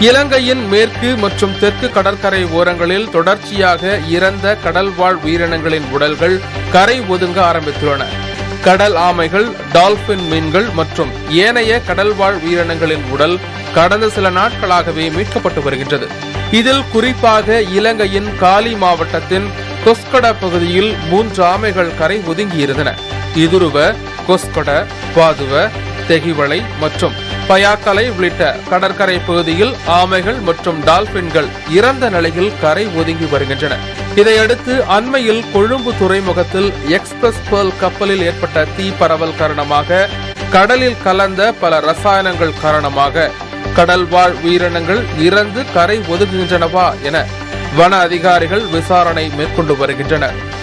இலங்கையின் மேற்கு மற்றும் தெற்கு கடற்கரை ஓரங்களில் தொடர்ச்சியாக இறந்த கடல்வாழ் உயிரினங்களின் உடல்கள் கரை ஒதுங்க ஆரம்பித்துள்ளன கடல் ஆமைகள் டால்பின் மீன்கள் மற்றும் ஏனைய கடல்வாழ் உயிரினங்களின் உடல் கடந்த சில நாட்களாகவே மீட்கப்பட்டு வருகின்றது இதில் குறிப்பாக இலங்கையின் காலி மாவட்டத்தின் கொஸ்கட பகுதியில் மூன்று ஆமைகள் கரை ஒதுங்கியிருந்தன இதுருவ கொஸ்கொட பாதுவ தெகிவளை மற்றும் பயாக்கலை உள்ளிட்ட கடற்கரை பகுதியில் ஆமைகள் மற்றும் டால்பின்கள் இறந்த நிலையில் கரை ஒதுங்கி வருகின்றன இதையடுத்து அண்மையில் கொழும்பு துறைமுகத்தில் எக்ஸ்பிரஸ் பேர்ல் கப்பலில் ஏற்பட்ட தீ பரவல் காரணமாக கடலில் கலந்த பல ரசாயனங்கள் காரணமாக கடல்வாழ் உயிரினங்கள் இறந்து கரை ஒதுங்குகின்றனவா என வன அதிகாரிகள் விசாரணை மேற்கொண்டு வருகின்றனர்